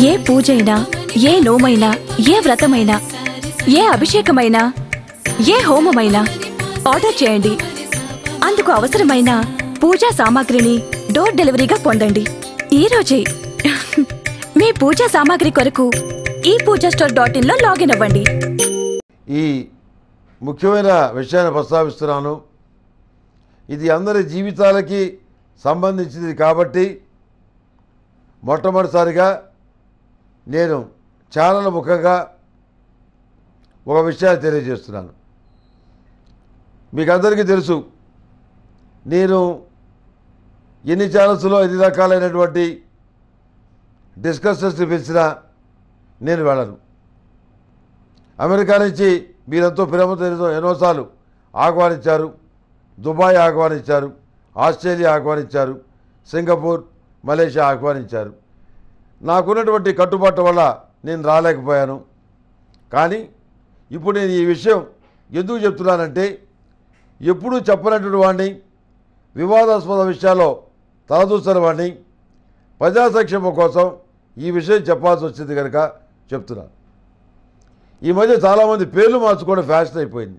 ఏ పూజైనా ఏ నోమైనా ఏ వ్రతమైనా ఏ అభిషేకమైనా ఏ హోమమైనా ఆర్డర్ చేయండి అందుకు అవసరమైన పూజా సామాగ్రిని డోర్ డెలివరీగా పొందండి ఈ రోజే మీ పూజా సామాగ్రి కొరకు ఈ పూజా స్టోర్ డాట్ ఇన్ లో లాగిన్ అవ్వండి ఈ ముఖ్యమైన విషయాన్ని ప్రస్తావిస్తున్నాను ఇది అందరి జీవితాలకి సంబంధించింది కాబట్టి మొట్టమొదటిసారిగా నేను ఛానల్ ముఖంగా ఒక విషయాన్ని తెలియజేస్తున్నాను మీకు అందరికీ తెలుసు నేను ఎన్ని ఛానల్స్లో ఎన్ని రకాలైనటువంటి డిస్కషన్స్ పిలిచినా నేను వెళ్ళను అమెరికా నుంచి మీరెంతో ప్రేమతో ఎన్నో ఎన్నోసార్లు ఆహ్వానించారు దుబాయ్ ఆహ్వానించారు ఆస్ట్రేలియా ఆహ్వానించారు సింగపూర్ మలేషియా ఆహ్వానించారు నాకున్నటువంటి కట్టుబాటు వల్ల నేను రాలేకపోయాను కానీ ఇప్పుడు నేను ఈ విషయం ఎందుకు చెప్తున్నానంటే ఎప్పుడూ చెప్పనటువంటి వాడిని వివాదాస్పద విషయాల్లో తలదూసిన వాడిని ప్రజా సంక్షేమం కోసం ఈ విషయం చెప్పాల్సి వచ్చింది కనుక చెప్తున్నాను ఈ మధ్య చాలామంది పేర్లు మార్చుకోవడం ఫ్యాషన్ అయిపోయింది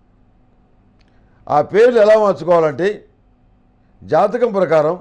ఆ పేర్లు ఎలా మార్చుకోవాలంటే జాతకం ప్రకారం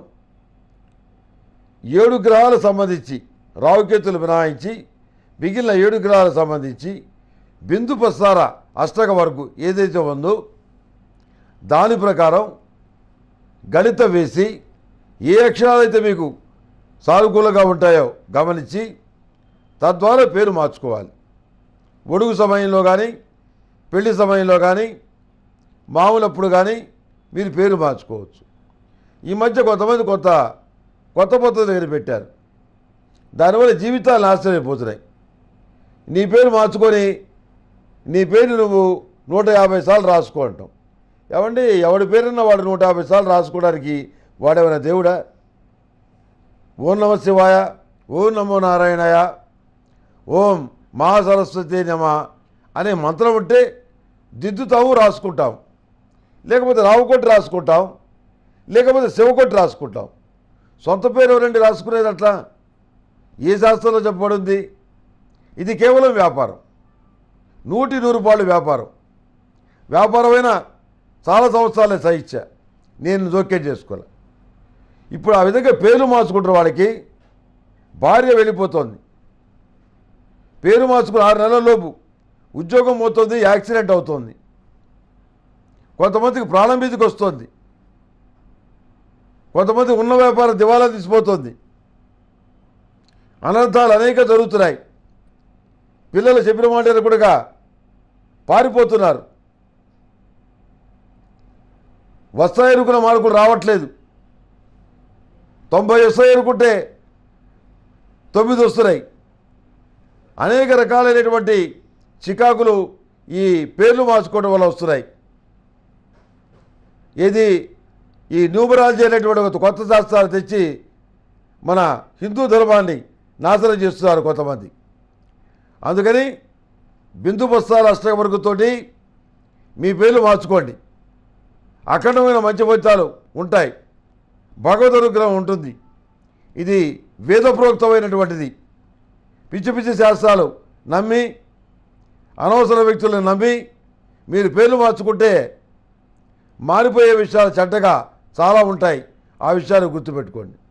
ఏడు గ్రహాలకు సంబంధించి రావుకేతులు మినహాయించి మిగిలిన ఏడు గ్రహాలకు సంబంధించి బిందు ప్రసార అష్టక వరకు ఏదైతే ఉందో దాని ప్రకారం గణితం వేసి ఏ అక్షరాలైతే మీకు సానుకూలంగా ఉంటాయో గమనించి తద్వారా పేరు మార్చుకోవాలి ఒడుగు సమయంలో కానీ పెళ్లి సమయంలో కానీ మామూలప్పుడు కానీ మీరు పేరు మార్చుకోవచ్చు ఈ మధ్య కొంతమంది కొత్త కొత్త పద్ధతులు పెట్టారు దానివల్ల జీవితాలు నాశనం అయిపోతున్నాయి నీ పేరు మార్చుకొని నీ పేరు నువ్వు నూట యాభై సార్లు రాసుకో అంటాం ఏమండి ఎవడి పేరున్న వాడు నూట యాభై సార్లు రాసుకోవడానికి వాడేమైనా దేవుడా ఓం నమ శివాయ ఓం నమో నారాయణయ ఓం మహాసరస్వతి నమ అనే మంత్రం ఉంటే దిద్దుతాము రాసుకుంటాం లేకపోతే రావుకొట్టి రాసుకుంటాం లేకపోతే శివకొట్టి రాసుకుంటాం సొంత పేరు ఎవరండి రాసుకునేది అట్లా ఏ శాస్త్రంలో చెప్పబడింది ఇది కేవలం వ్యాపారం నూటి నూరు పాళ్ళు వ్యాపారం వ్యాపారమైన చాలా సంవత్సరాలే సహించా నేను జోక్యం చేసుకోలే ఇప్పుడు ఆ విధంగా పేర్లు మార్చుకుంటున్న వాడికి భార్య వెళ్ళిపోతుంది పేరు మార్చుకుని ఆరు నెలల లోపు ఉద్యోగం పోతుంది యాక్సిడెంట్ అవుతుంది కొంతమందికి ప్రాణం మీదకి వస్తుంది కొంతమంది ఉన్న వ్యాపారం దివాలా తీసిపోతుంది అనర్థాలు అనేక జరుగుతున్నాయి పిల్లలు చెప్పిన మాట కూడా పారిపోతున్నారు వస్తాయి ఎరుకున్న మార్కులు రావట్లేదు తొంభై వస్తాయి ఎరుకుంటే తొమ్మిది వస్తున్నాయి అనేక రకాలైనటువంటి చికాకులు ఈ పేర్లు మార్చుకోవడం వల్ల వస్తున్నాయి ఇది ఈ న్యూమరాలజీ అనేటువంటి ఒక కొత్త శాస్త్రాలు తెచ్చి మన హిందూ ధర్మాన్ని నాశనం చేస్తున్నారు కొంతమంది అందుకని బిందు బస్తాల అష్టవర్గతోటి మీ పేర్లు మార్చుకోండి అఖండమైన మంచి ఫలితాలు ఉంటాయి భగవద్ అనుగ్రహం ఉంటుంది ఇది వేదప్రోక్తమైనటువంటిది పిచ్చి పిచ్చి శాస్త్రాలు నమ్మి అనవసర వ్యక్తులను నమ్మి మీరు పేర్లు మార్చుకుంటే మారిపోయే విషయాలు చెడ్డగా చాలా ఉంటాయి ఆ విషయాన్ని గుర్తుపెట్టుకోండి